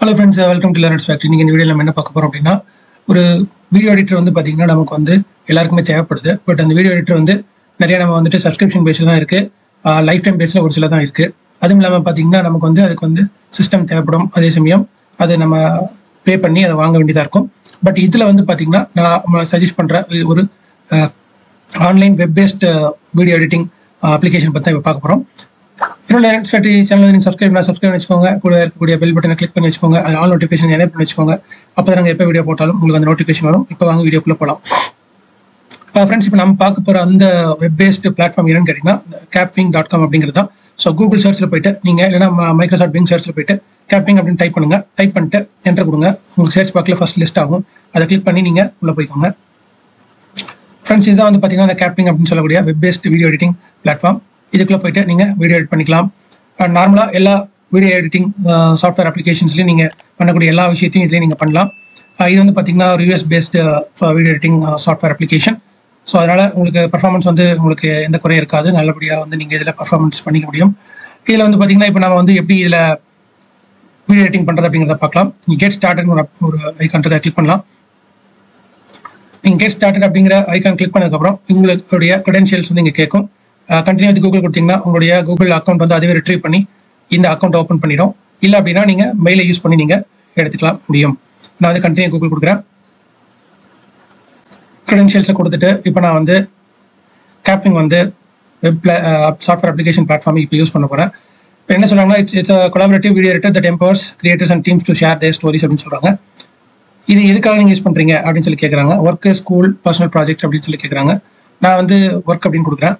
Hello friends welcome to learners factory நீங்கள் இந்த video நம்ம என்ன பார்க்க போகிறோம் அப்படின்னா ஒரு வீடியோ எடிட்டர் வந்து பார்த்தீங்கன்னா நமக்கு வந்து எல்லாருக்குமே தேவைப்படுது பட் அந்த வீடியோ எடிட்டர் வந்து நிறைய நம்ம வந்துட்டு சப்ஸ்கிரிப்ஷன் பேஸில் தான் இருக்குது லைஃப் டைம் பேஸில் ஒரு சில தான் இருக்குது அதுவும் இல்லாமல் பார்த்தீங்கன்னா நமக்கு வந்து அதுக்கு வந்து சிஸ்டம் தேவைப்படும் அதே சமயம் அதை நம்ம பே பண்ணி அதை வாங்க வேண்டியதாக இருக்கும் பட் இதில் வந்து பார்த்தீங்கன்னா நான் சஜஸ்ட் பண்ணுற ஒரு online web based video editing application பற்றி தான் பார்க்க போகிறோம் இன்னும் லேரன்ஸ் ஃபேக்ட்ரி சேனல் நீங்கள் சப்ஸ்கிரைப் பண்ணால் சப்ஸ்கிரைப் பண்ணி வச்சுக்கோங்க கூட இருக்கக்கூடிய பெல் பட்டனை கிளிக் பண்ணி வச்சுக்கோங்க அது ஆல் நோட்டிஃபிகேஷன் எனேபிள் பண்ணி வச்சுக்கோங்க அப்போ தான் நாங்கள் எப்போ வீடியோ போட்டாலும் உங்களுக்கு அந்த நோட்டிஃபிகேஷன் வரும் இப்போ வாங்க வீடியோக்குள்ளே போகலாம் ஃப்ரெண்ட்ஸ் இப்போ நம்ம பார்க்க போகிற அந்த வெப் பேஸ்டு பிளாட்ஃபார்ம் என்னன்னு கேட்டிங்கன்னா கேப்விங் டாட் காம் அப்படிங்கிறது தான் ஸோ கூகுள் சர்ச்சில் போயிட்டு நீங்கள் இல்லைனா மைக்ரோசாஃப்ட் பிங் சர்ச்சில் போயிட்டு கேப்விங் அப்படின்னு டைப் பண்ணுங்கள் டைப் பண்ணிட்டு என்டர் கொடுங்க உங்களுக்கு சர்ச் பாக்கில் ஃபஸ்ட் லிஸ்ட் ஆகும் அதை கிளிக் பண்ணி நீங்கள் உள்ளே போய்க்கோங்க ஃப்ரெண்ட்ஸ் இதுதான் வந்து பார்த்தீங்கன்னா அந்த கேப்பிங் அப்படின்னு சொல்லக்கூடிய web based video editing platform இதுக்குள்ளே போயிட்டு நீங்கள் வீடியோ எடிட் பண்ணிக்கலாம் நார்மலாக எல்லா வீடியோ எடிட்டிங் சாஃப்ட்வேர் அப்ளிகேஷன்ஸ்லையும் நீங்கள் பண்ணக்கூடிய எல்லா விஷயத்தையும் இதுலேயும் நீங்கள் பண்ணலாம் இது வந்து பார்த்தீங்கன்னா ஒரு US based video editing software application so அதனால் உங்களுக்கு பர்ஃபார்மன்ஸ் வந்து உங்களுக்கு எந்த குறையும் இருக்காது நல்லபடியாக வந்து நீங்கள் இதில் பர்ஃபார்மன்ஸ் பண்ணிக்க முடியும் இதில் வந்து பார்த்தீங்கன்னா இப்போ நம்ம வந்து எப்படி இதில் வீடியோ எடிட்டிங் பண்ணுறது அப்படிங்கிறத பார்க்கலாம் நீங்கள் கெட் ஸ்டார்ட்னு ஒரு ஒரு ஐக்கான்ட்டு கிளிக் பண்ணலாம் நீங்கள் கெட் ஸ்டார்டட் அப்படிங்கிற ஐக்கான் கிளிக் பண்ணதுக்கப்புறம் உங்களுடைய க்ரெடென்ஷியல்ஸ் வந்து இங்கே கேட்கும் கண்டினியூ வித் கூகுள் கொடுத்தீங்கன்னா உங்களுடைய கூகுள் அக்கௌண்ட் வந்து அதுவே ரிட்ரீவ் பண்ணி இந்த அக்கௌண்ட் ஓப்பன் பண்ணிடும் இல்லை அப்படின்னா நீங்கள் மெயிலை யூஸ் பண்ணி நீங்கள் எடுத்துக்கலாம் முடியும் நான் வந்து கண்டினியூ கூகுள் கொடுக்குறேன் க்ரெடென்ஷியல்ஸை கொடுத்துட்டு இப்போ நான் வந்து கேப்பிங் வந்து வெப் சாஃப்ட்வேர் அப்ளிகேஷன் பிளாட்ஃபார்ம் இப்போ யூஸ் பண்ண போகிறேன் இப்போ என்ன சொல்கிறாங்கன்னா it's it's collaborative video editor the டெம்பர்ஸ் creators and teams to share their stories அப்படின்னு சொல்கிறாங்க இது எதுக்காக நீங்கள் யூஸ் பண்ணுறீங்க அப்படின்னு சொல்லி கேட்குறாங்க ஒர்க்கு ஸ்கூல் பர்சனல் ப்ராஜெக்ட் அப்படின்னு சொல்லி கேட்குறாங்க நான் வந்து ஒர்க் அப்படின்னு கொடுக்குறேன்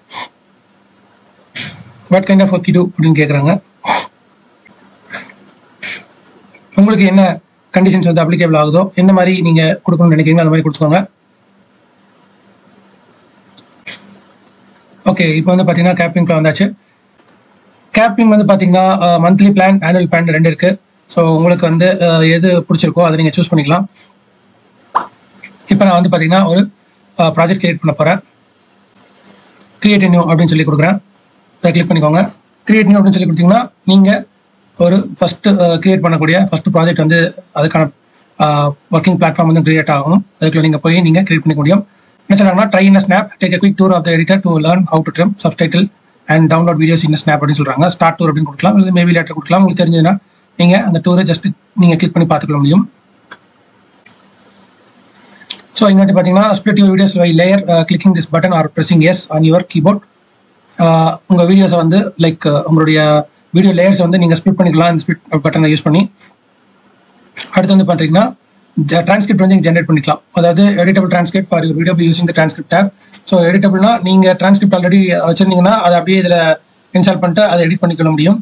what kind of work you அப்படின்னு கேட்குறாங்க உங்களுக்கு என்ன கண்டிஷன்ஸ் வந்து அப்ளிகேபிள் ஆகுதோ எந்த மாதிரி நீங்கள் கொடுக்கணும்னு நினைக்கிறீங்களோ அந்த மாதிரி கொடுத்துக்கோங்க ஓகே இப்போ வந்து பார்த்தீங்கன்னா கேப்பிங்க்குள்ள வந்தாச்சு கேப்பிங் வந்து பார்த்தீங்கன்னா மந்த்லி பிளான் ஆனுவல் பிளான் ரெண்டு இருக்குது ஸோ உங்களுக்கு வந்து எது பிடிச்சிருக்கோ அதை நீங்கள் சூஸ் பண்ணிக்கலாம் இப்போ நான் வந்து பார்த்தீங்கன்னா ஒரு ப்ராஜெக்ட் கிரியேட் பண்ண போகிறேன் கிரியேட் நியூ அப்படின்னு சொல்லி கொடுக்குறேன் அதை கிளிக் பண்ணிக்கோங்க கிரியேட் நியூ அப்படின்னு சொல்லி கொடுத்தீங்கன்னா நீங்கள் ஒரு ஃபஸ்ட்டு கிரியேட் பண்ணக்கூடிய ஃபஸ்ட்டு ப்ராஜெக்ட் வந்து அதுக்கான ஒர்க்கிங் பிளாட்ஃபார்ம் வந்து கிரியேட் ஆகும் அதுக்குள்ள நீங்கள் போய் நீங்கள் கிரியேட் பண்ணிக்க முடியும் என்ன சொல்கிறாங்கன்னா try in snap take a quick tour of the editor to learn how to trim subtitle and download videos in snap அப்படின்னு சொல்கிறாங்க ஸ்டார்ட் டூர் அப்படின்னு கொடுக்கலாம் இல்லை மேபி லேட்டர் கொடுக்கலாம் உங்களுக்கு தெரிஞ்சதுன்னா நீங்கள் அந்த டூரை ஜஸ்ட் நீங்கள் கிளிக் பண்ணி பார்த்துக்க முடியும் ஸோ இங்கே வந்து பார்த்தீங்கன்னா split your videos by layer clicking this button or pressing S on your keyboard உங்கள் வீடியோஸை வந்து லைக் உங்களுடைய வீடியோ லேயர்ஸ் வந்து நீங்கள் ஸ்பிளிட் பண்ணிக்கலாம் இந்த ஸ்பிளிட் பட்டனை யூஸ் பண்ணி அடுத்து வந்து பண்ணுறீங்கன்னா டிரான்ஸ்கிரிப்ட் வந்து ஜென்ரேட் பண்ணிக்கலாம் அதாவது editable transcript for your video by using the transcript tab so எடிட்டபிள்னா நீங்கள் டிரான்ஸ்கிரிப்ட் ஆல்ரெடி வச்சிருந்தீங்கன்னா அதை அப்படியே இதில் இன்ஸ்டால் பண்ணிட்டு அதை எடிட் பண்ணிக்க முடியும்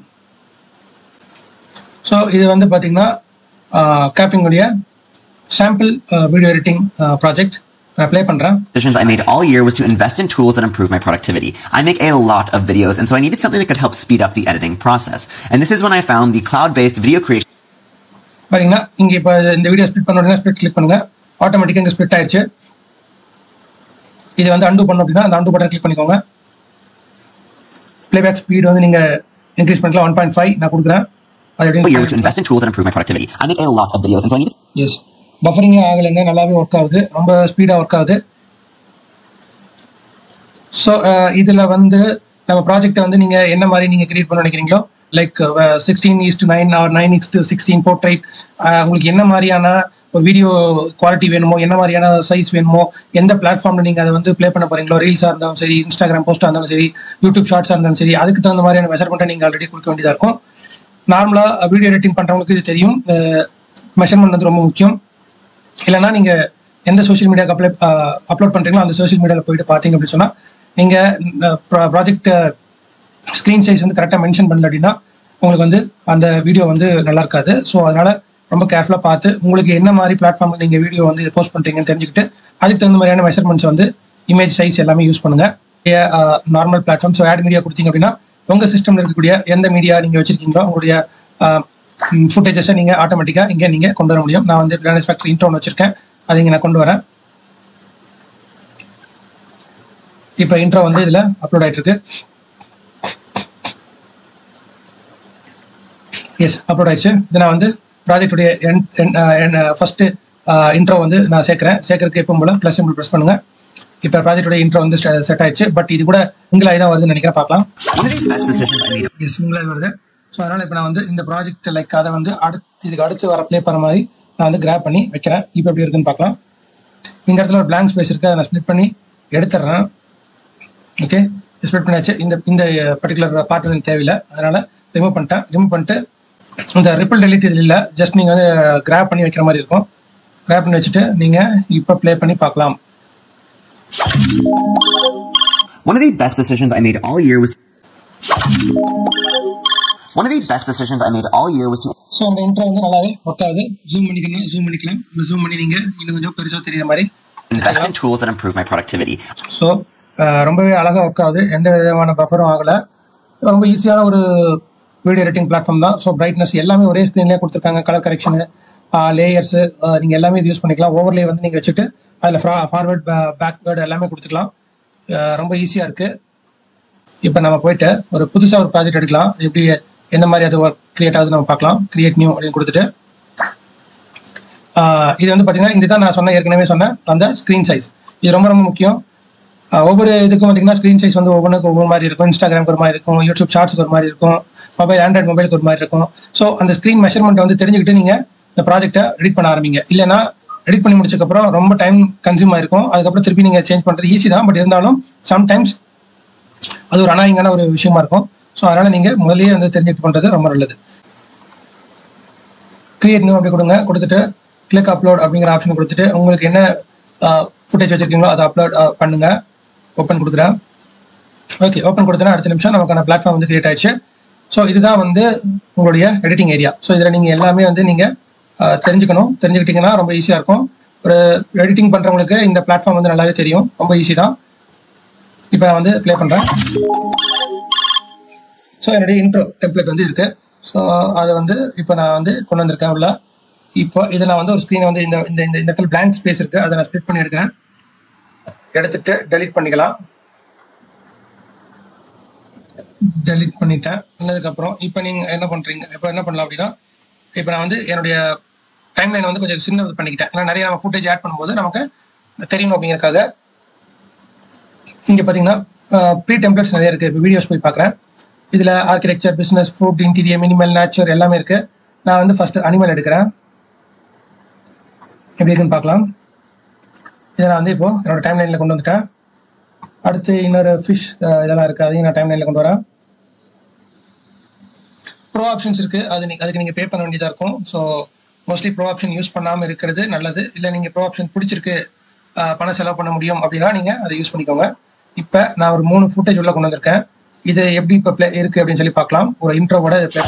ஸோ இது வந்து பார்த்தீங்கன்னா கேப்பிங்குடைய சாம்பிள் வீடியோ எடிட்டிங் ப்ராஜெக்ட் நான் ப்ளே பண்ணுறேன் decisions I made all year was to invest in tools that improve my productivity. I make a lot of videos, and so I needed something that could help speed up the editing process. And this is when I found the cloud-based video creation பார்த்தீங்கன்னா இங்கே இப்போ இந்த video split பண்ண உடனே split click பண்ணுங்கள் ஆட்டோமேட்டிக்காக இங்கே split ஆயிடுச்சு இது வந்து அண்டு பண்ணோம் அப்படின்னா அந்த அண்டு பட்டன் கிளிக் பண்ணிக்கோங்க ப்ளேபேக் ஸ்பீட் வந்து நீங்கள் இன்க்ரீஸ் பண்ணிக்கலாம் ஒன் பாயிண்ட் ஃபைவ் நான் கொடுக்குறேன் அது all year was to எப்படி invest in tools that improve my productivity. I make a lot of videos, and so I needed yes பஃபரிங்கே ஆகலைங்க நல்லாவே ஒர்க் ஆகுது ரொம்ப ஸ்பீடாக ஒர்க் ஆகுது ஸோ இதில் வந்து நம்ம ப்ராஜெக்ட்டை வந்து நீங்கள் என்ன மாதிரி நீங்கள் கிரியேட் பண்ண நினைக்கிறீங்களோ like sixteen is to nine or nine is to sixteen portrait உங்களுக்கு என்ன மாதிரியான ஒரு வீடியோ குவாலிட்டி வேணுமோ என்ன மாதிரியான சைஸ் வேணுமோ எந்த பிளாட்ஃபார்மில் நீங்கள் அதை வந்து ப்ளே பண்ண போகிறீங்களோ ரீல்ஸாக இருந்தாலும் சரி இன்ஸ்டாகிராம் போஸ்ட்டாக இருந்தாலும் சரி யூடியூப் ஷார்ட்ஸாக இருந்தாலும் சரி அதுக்கு தகுந்த மாதிரியான மெஷர்மெண்ட்டை நீங்கள் ஆல்ரெடி கொடுக்க வேண்டியதாக இருக்கும் நார்மலாக வீடியோ எடிட்டிங் பண்ணுறவங்களுக்கு இது தெரியும் மெஷர்மெண்ட் வந்து ரொம்ப முக்கியம் இல்லைனா நீங்கள் எந்த சோஷியல் மீடியாவுக்கு அப்ளை அப்லோட் பண்ணுறீங்களோ அந்த சோஷியல் மீடியாவில் போயிட்டு பார்த்தீங்க அப்படின்னு சொன்னால் நீங்கள் ப்ராஜெக்ட் ஸ்க்ரீன் சைஸ் வந்து கரெக்டாக மென்ஷன் பண்ணல அப்படின்னா உங்களுக்கு வந்து அந்த வீடியோ வந்து நல்லா இருக்காது ஸோ அதனால் ரொம்ப கேர்ஃபுல்லாக பார்த்து உங்களுக்கு என்ன மாதிரி பிளாட்ஃபார்மில் நீங்கள் வீடியோ வந்து இதை போஸ்ட் பண்ணுறீங்கன்னு தெரிஞ்சுக்கிட்டு அதுக்கு தகுந்த மாதிரியான மெஷர்மெண்ட்ஸ் வந்து இமேஜ் சைஸ் எல்லாமே யூஸ் பண்ணுங்கள் normal platform so add media கொடுத்தீங்க அப்படின்னா உங்கள் சிஸ்டமில் இருக்கக்கூடிய எந்த மீடியா நீங்கள் வச்சிருக்கீங்களோ உங்களுடைய ஃபுட்டேஜஸை நீங்கள் ஆட்டோமேட்டிக்காக இங்கே நீங்கள் கொண்டு வர முடியும் நான் வந்து பிளானஸ் ஃபேக்டரி இன்டோன் வச்சுருக்கேன் அதை இங்கே நான் கொண்டு வரேன் இப்போ இன்ட்ரோ வந்து இதில் அப்லோட் ஆகிட்டு இருக்கு எஸ் அப்லோட் ஆயிடுச்சு இதை நான் வந்து ப்ராஜெக்டுடைய ஃபர்ஸ்ட் இன்ட்ரோ வந்து நான் சேர்க்குறேன் சேர்க்கறதுக்கு எப்போ போல ப்ளஸ் சிம்பிள் ப்ரெஸ் பண்ணுங்க இப்போ ப்ராஜெக்டோட இன்ட்ரோ வந்து செட் ஆயிடுச்சு பட் இது கூட உங்களாக தான் வருதுன்னு நினைக்கிறேன் பார்க்கலாம் One of the best decisions I made yes உங்களாக வருது ஸோ அதனால இப்போ நான் வந்து இந்த ப்ராஜெக்ட் லைக் அதை வந்து அடுத்து இதுக்கு அடுத்து வர ப்ளே பண்ண மாதிரி நான் வந்து கிராப் பண்ணி வைக்கிறேன் இப்போ எப்படி இருக்குன்னு பார்க்கலாம் இந்த இடத்துல ஒரு blank ஸ்பேஸ் இருக்கு அதை நான் ஸ்ப்ளிட் பண்ணி எடுத்துடுறேன் ஓகே ஸ்ப்ளிட் பண்ணியாச்சு இந்த இந்த பர்டிகுலர் பார்ட் வந்து எனக்கு தேவையில்லை அதனால ரிமூவ் பண்ணிட்டேன் ரிமூவ் பண்ணிட்டு இந்த ரிப்பிள் டெலிட் இதில் இல்லை ஜஸ்ட் நீங்கள் வந்து கிராப் பண்ணி வைக்கிற மாதிரி இருக்கும் கிராப் பண்ணி வச்சுட்டு நீங்கள் இப்போ ப்ளே பண்ணி பார்க்கலாம் One of the best decisions I made all year was One of the best decisions I made all year was to so அந்த இன்ட்ரோ வந்து நல்லாவே ஒர்க் ஆகுது ஜூம் பண்ணிக்கணும் ஜூம் பண்ணிக்கலாம் ஜூம் பண்ணி நீங்கள் இன்னும் கொஞ்சம் பெருசாக தெரியுற மாதிரி invest in tools that improve my productivity. So ரொம்பவே அழகாக ஒர்க் ஆகுது எந்த விதமான பஃபரும் ஆகலை ரொம்ப ஈஸியான ஒரு வீடியோ எடிட்டிங் பிளாட்ஃபார்ம் தான் ஸோ பிரைட்னஸ் எல்லாமே ஒரே ஸ்க்ரீன்லேயே கொடுத்துருக்காங்க கலர் கரெக்ஷனு லேயர்ஸு நீங்கள் எல்லாமே இது யூஸ் பண்ணிக்கலாம் ஓவர்லே வந்து நீங்கள் வச்சுட்டு அதில் ஃப்ரா ஃபார்வர்ட் பேக்வேர்டு எல்லாமே கொடுத்துக்கலாம் அஹ் ரொம்ப ஈஸியாக இருக்குது இப்போ நம்ம போயிட்டு ஒரு புதுசாக ஒரு ப்ராஜெக்ட் எடுக்கலாம் எப்படி எந்த மாதிரி அது ஒர்க் கிரியேட் ஆகுது நம்ம பார்க்கலாம் கிரியேட் நியூ அப்படின்னு கொடுத்துட்டு ஆஹ் இது வந்து பார்த்தீங்கன்னா இதுதான் நான் சொன்ன ஏற்கனவே சொன்னேன் அந்த ஸ்க்ரீன் சைஸ் இது ரொம்ப ரொம்ப முக்கியம் ஆஹ் ஒவ்வொரு இதுக்கும் பார்த்தீங்கன்னா ஸ்க்ரீன் சைஸ் வந்து ஒவ்வொன்றுக்கு ஒவ்வொரு மாதிரி இருக்கும் இன்ஸ்டாகிராமுக்கு ஒரு மாதிரி இருக்கும் யூடியூப் ஷார்ட்ஸ்க்கு ஒரு மாதிரி இருக்கும் மொபைல் ஆண்ட்ராய்ட் மொபைலுக்கு ஒரு மாதிரி இருக்கும் ஸோ அந்த ஸ்க்ரீன் மெஷர்மெண்ட் வந்து தெரிஞ்சுக்கிட்டு நீங்கள் இந்த ப்ராஜெக்ட்டை எடிட் பண்ண ஆரம்பிங்க இல்லைன்னா எடிட் பண்ணி முடிச்சதுக்கப்புறம் ரொம்ப டைம் கன்சியூம் ஆயிருக்கும் அதுக்கப்புறம் திருப்பி நீங்கள் சேஞ்ச் பண்ணுறது ஈஸி தான் பட் இருந்தாலும் சம்டைம்ஸ் அது ஒரு அனாயிங்கான ஒரு விஷயமா இருக்கும் ஸோ அதனால நீங்க முதல்லயே வந்து தெரிஞ்சுட்டு பண்றது ரொம்ப நல்லது கிரியேட் நியூ அப்படி கொடுங்க கொடுத்துட்டு கிளிக் அப்லோட் அப்படிங்கிற ஆப்ஷன் கொடுத்துட்டு உங்களுக்கு என்ன ஃபுட்டேஜ் வச்சிருக்கீங்களோ அதை அப்லோட் பண்ணுங்க ஓப்பன் கொடுக்குறேன் ஓகே ஓப்பன் கொடுத்தனா அடுத்த நிமிஷம் நமக்கான பிளாட்ஃபார்ம் வந்து கிரியேட் ஆயிடுச்சு ஸோ இதுதான் வந்து உங்களுடைய எடிட்டிங் ஏரியா ஸோ இதில் நீங்கள் எல்லாமே வந்து நீங்கள் தெரிஞ்சுக்கணும் தெரிஞ்சுக்கிட்டீங்கன்னா ரொம்ப ஈஸியாக இருக்கும் ஒரு எடிட்டிங் பண்ணுறவங்களுக்கு இந்த பிளாட்ஃபார்ம் வந்து நல்லாவே தெரியும் ரொம்ப ஈஸி தான் இப்போ நான் வந்து ப்ளே பண்ணுறேன் ஸோ என்னுடைய இன்ட்ரோ டெம்ப்ளேட் வந்து இருக்கு ஸோ அதை வந்து இப்போ நான் வந்து கொண்டு வந்திருக்கேன் உள்ள இப்போ இதை நான் வந்து ஒரு ஸ்க்ரீனை வந்து இந்த இந்த இந்த இடத்துல பிளாங்க் ஸ்பேஸ் இருக்கு அதை நான் ஸ்ப்ளிட் பண்ணி எடுக்கிறேன் எடுத்துட்டு டெலீட் பண்ணிக்கலாம் டெலீட் பண்ணிட்டேன் பண்ணதுக்கப்புறம் இப்போ நீங்கள் என்ன பண்ணுறீங்க இப்போ என்ன பண்ணலாம் அப்படின்னா இப்போ நான் வந்து என்னுடைய டைம் லைன் வந்து கொஞ்சம் சின்னது பண்ணிக்கிட்டேன் ஏன்னா நிறைய நம்ம ஃபுட்டேஜ் ஆட் பண்ணும்போது நமக்கு தெரியணும் அப்படிங்கிறதுக்காக இங்கே பார்த்தீங்கன்னா ப்ரீ டெம்ப்ளேட்ஸ் நிறைய இருக்குது இப்போ வீடியோஸ் போய் பார்க்குறேன் இதில் architecture business food interior minimal nature எல்லாமே இருக்குது நான் வந்து ஃபஸ்ட்டு அனிமல் எடுக்கிறேன் எப்படி இருக்குன்னு பார்க்கலாம் இதை நான் வந்து இப்போ என்னோட டைம் லைனில் கொண்டு வந்துட்டேன் அடுத்து இன்னொரு ஃபிஷ் இதெல்லாம் இருக்குது அதையும் நான் டைம் லைனில் கொண்டு வரேன் ப்ரோ ஆப்ஷன்ஸ் இருக்குது அது நீ அதுக்கு நீங்கள் பே பண்ண வேண்டியதாக இருக்கும் so mostly pro option use பண்ணாமல் இருக்கிறது நல்லது இல்லை நீங்கள் ப்ரோ ஆப்ஷன் பிடிச்சிருக்கு அஹ், பணம் செலவு பண்ண முடியும் அப்படின்னா நீங்கள் அதை யூஸ் பண்ணிக்கோங்க இப்போ நான் ஒரு மூணு ஃபுட்டேஜ் உள்ள கொண்டு வந்திருக்கேன் இது எப்படி இப்போ ப்ளே இருக்கு அப்படின்னு சொல்லி பார்க்கலாம் ஒரு இன்ட்ரோவோட ப்ளே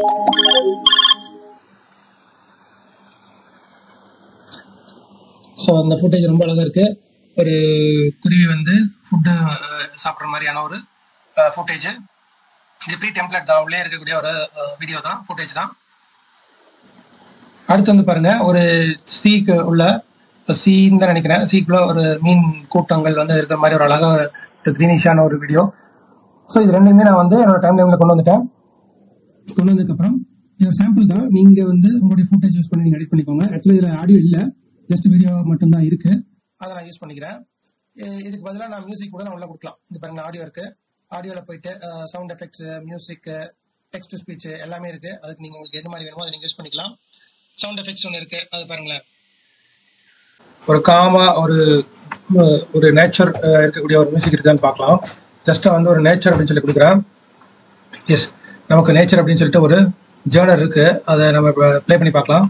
ஸோ அந்த ஃபுட்டேஜ் ரொம்ப அழகாக இருக்கு ஒரு குருவி வந்து ஃபுட்டு சாப்பிட்ற மாதிரியான ஒரு ஃபுட்டேஜ் இது ப்ரீ டெம்ப்ளேட் தான் உள்ளே இருக்கக்கூடிய ஒரு வீடியோ தான் ஃபுட்டேஜ் தான் அடுத்து வந்து பாருங்க ஒரு சீக்கு உள்ள சீன்னு தான் நினைக்கிறேன் சீக்குள்ள ஒரு மீன் கூட்டங்கள் வந்து இருக்கிற மாதிரி ஒரு அழகாக ஒரு கிரீனிஷான ஒரு வீடியோ ஸோ இது ரெண்டுமே நான் வந்து என்னோட டைம் லைனில் கொண்டு வந்துட்டேன் கொண்டு வந்ததுக்கப்புறம் இது சாம்பிள் தான் நீங்கள் வந்து உங்களுடைய ஃபுட்டேஜ் யூஸ் பண்ணி நீங்கள் எடிட் பண்ணிக்கோங்க ஆக்சுவலி இதில் ஆடியோ இல்லை ஜஸ்ட் வீடியோ மட்டும்தான் இருக்கு அதை நான் யூஸ் பண்ணிக்கிறேன் இ- இதுக்கு பதிலாக நான் மியூசிக் கூட நான் உள்ள கொடுக்கலாம் இது பாருங்க ஆடியோ இருக்கு ஆடியோவில் போயிட்டு sound effects music text speech எல்லாமே இருக்கு அதுக்கு நீங்கள் உங்களுக்கு எது மாதிரி வேணுமோ அதை நீங்கள் யூஸ் பண்ணிக்கலாம் சவுண்ட் எஃபெக்ட்ஸ் ஒன்று இருக்கு அது பாருங்களேன் ஒரு காமா ஒரு அஹ், ஒரு நேச்சர் இருக்கக்கூடிய ஒரு மியூசிக் இருக்கான்னு பார்க்கலாம் ஜஸ்ட்டாக வந்து ஒரு நேச்சர் அப்படின்னு சொல்லி கொடுக்குறேன் எஸ் நமக்கு நேச்சர் அப்படின்னு சொல்லிட்டு ஒரு ஜேர்னர் இருக்கு அதை நம்ம ப்ளே பண்ணி பார்க்கலாம்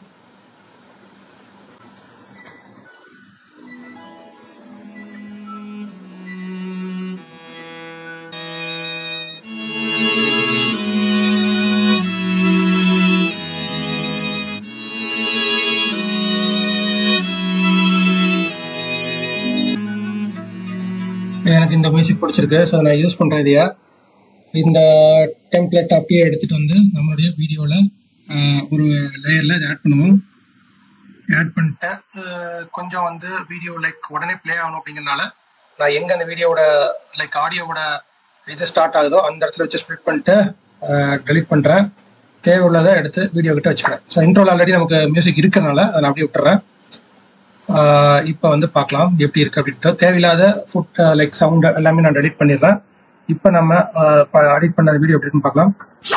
எனக்கு இந்த மியூசிக் பிடிச்சிருக்கு ஸோ நான் யூஸ் பண்ணுறேன் இதையா இந்த டெம்ப்ளேட் அப்படியே எடுத்துட்டு வந்து நம்மளுடைய வீடியோவில் ஒரு லேயரில் இதை ஆட் பண்ணுவோம் ஆட் பண்ணிட்டு அஹ், கொஞ்சம் வந்து வீடியோ லைக் உடனே ப்ளே ஆகணும் அப்படிங்கறனால நான் எங்கே அந்த வீடியோவோட லைக் ஆடியோவோட இது ஸ்டார்ட் ஆகுதோ அந்த இடத்துல வச்சு ஸ்ப்ளிட் பண்ணிட்டு டெலீட் பண்ணுறேன் தேவையுள்ளதை எடுத்து வீடியோ கிட்ட வச்சுக்கிறேன் ஸோ இன்ட்ரோல் ஆல்ரெடி நமக்கு மியூசிக் இருக்கிறனால அதை நான் அப்படியே விட்டுறேன் இப்போ வந்து பார்க்கலாம் எப்படி இருக்கு அப்படின்ட்டு தேவையில்லாத ஃபுட் லைக் சவுண்ட் எல்லாமே நான் எடிட் பண்ணிடுறேன் இப்போ நம்ம எடிட் பண்ண வீடியோ எப்படி இருக்குன்னு பார்க்கலாம்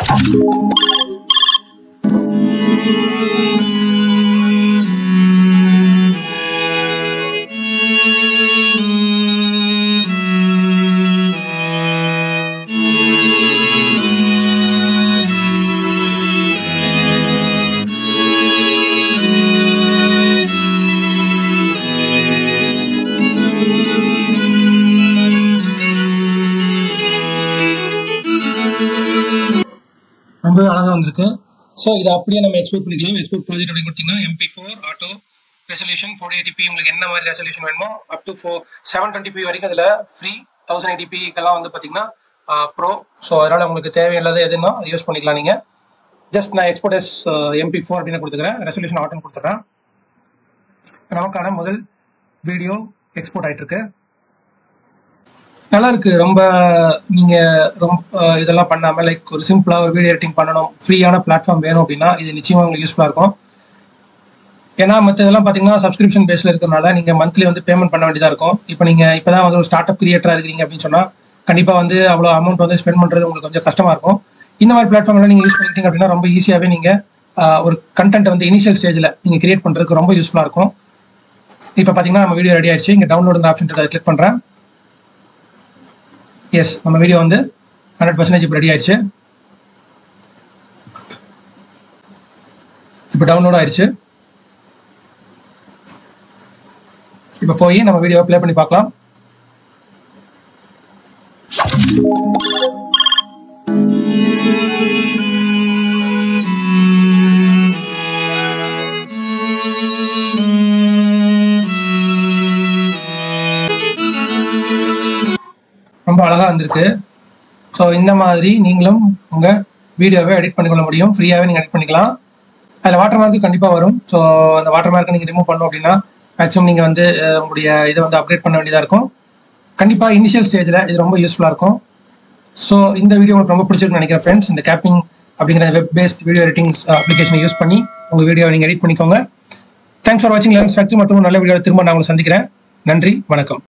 ரொம்பவே அழகாக வந்திருக்கு ஸோ இதை அப்படியே நம்ம எக்ஸ்போர்ட் பண்ணிக்கலாம் எக்ஸ்போர்ட் ப்ராஜெக்ட் அப்படின்னு கொடுத்தீங்கன்னா MP four auto resolution four eighty p உங்களுக்கு என்ன மாதிரி ரெசல்யூஷன் வேணுமோ up to four seven twenty வரைக்கும் அதில் ஃப்ரீ தௌசண்ட் எயிட்டிபிக்கெல்லாம் வந்து பார்த்தீங்கன்னா ப்ரோ ஸோ அதனால் உங்களுக்கு தேவையில்லாத எதுனா அதை யூஸ் பண்ணிக்கலாம் நீங்கள் ஜஸ்ட் நான் எக்ஸ்போர்ட் எஸ் எம்பி ஃபோர் அப்படின்னு கொடுத்துக்கிறேன் ரெசல்யூஷன் ஆட்டோன்னு கொடுத்துட்றேன் நமக்கான முதல் வீடியோ எக்ஸ்போர்ட் ஆயிட்டு இருக்கு நல்லா இருக்கு ரொம்ப நீங்க ரொம்ப இதெல்லாம் பண்ணாம லைக் ஒரு சிம்பிளா ஒரு வீடியோ எடிட்டிங் பண்ணணும் ஃப்ரீயான பிளாட்ஃபார்ம் வேணும் அப்படின்னா இது நிச்சயமா உங்களுக்கு யூஸ்ஃபுல்லா இருக்கும் ஏன்னா மற்ற இதெல்லாம் பார்த்தீங்கன்னா சப்ஸ்கிரிப்ஷன் பேஸில் இருக்கிறனால நீங்கள் மந்த்லி வந்து பேமெண்ட் பண்ண வேண்டியதாக இருக்கும் இப்போ நீங்கள் இப்போ தான் வந்து ஒரு ஸ்டார்ட் அப் கிரியேட்டராக இருக்கிறீங்க அப்படின்னு சொன்னால் கண்டிப்பாக வந்து அவ்வளோ அமௌண்ட் வந்து ஸ்பெண்ட் பண்ணுறது உங்களுக்கு கொஞ்சம் கஷ்டமாக இருக்கும் இந்த மாதிரி பிளாட்ஃபார்ம்லாம் நீங்கள் யூஸ் பண்ணிக்கிட்டீங்க அப்படின்னா ரொம்ப ஈஸியாகவே நீங்கள் ஒரு கண்டென்ட் வந்து இனிஷியல் ஸ்டேஜில் நீங்கள் கிரியேட் பண்ணுறதுக்கு ரொம்ப யூஸ்ஃபுல்லாக இருக்கும் இப்போ பார்த்தீங்கன்னா நம்ம வீடியோ ரெடி ஆயிடுச்சு இங்கே டவுன்லோடுங்கிற ஆப்ஷன் அதை கிளிக் பண்ணுறேன் எஸ் நம்ம வீடியோ வந்து ஹண்ட்ரட் பர்சன்டேஜ் இப்போ ரெடி ஆயிடுச்சு இப்போ டவுன்லோட் ஆயிடுச்சு இப்போ போய் நம்ம வீடியோ ப்ளே பண்ணி பார்க்கலாம் ரொம்ப அழகா வந்திருக்கு ஸோ இந்த மாதிரி நீங்களும் உங்க வீடியோவை எடிட் பண்ணிக்கொள்ள முடியும் ஃப்ரீயாகவே நீங்கள் எடிட் பண்ணிக்கலாம் அதில் வாட்டர் மார்க்கு கண்டிப்பாக வரும் ஸோ அந்த வாட்டர் மார்க்கை நீங்கள் ரிமூவ் பண்ணோம் அப்படின்னா மேக்ஸிமம் நீங்கள் வந்து அஹ், உங்களுடைய இதை வந்து அப்டேட் பண்ண வேண்டியதாக இருக்கும் கண்டிப்பாக இனிஷியல் ஸ்டேஜில் இது ரொம்ப யூஸ்ஃபுல்லாக இருக்கும் ஸோ இந்த வீடியோ உங்களுக்கு ரொம்ப பிடிச்சிருக்குன்னு நினைக்கிறேன் ஃப்ரெண்ட்ஸ் இந்த கேப்பிங் அப்படிங்கிற வெப் பேஸ்ட் வீடியோ எடிட்டிங் அப்ளிகேஷனை யூஸ் பண்ணி உங்கள் வீடியோவை நீங்கள் எடிட் பண்ணிக்கோங்க தேங்க்ஸ் ஃபார் வாட்சிங் லேர்ன்ஸ் ஃபேக்ட்ரி மற்றும் நல்ல வீடியோவில் திரும்ப நான் உங்களை சந்திக்கிறேன் நன்றி வணக்கம்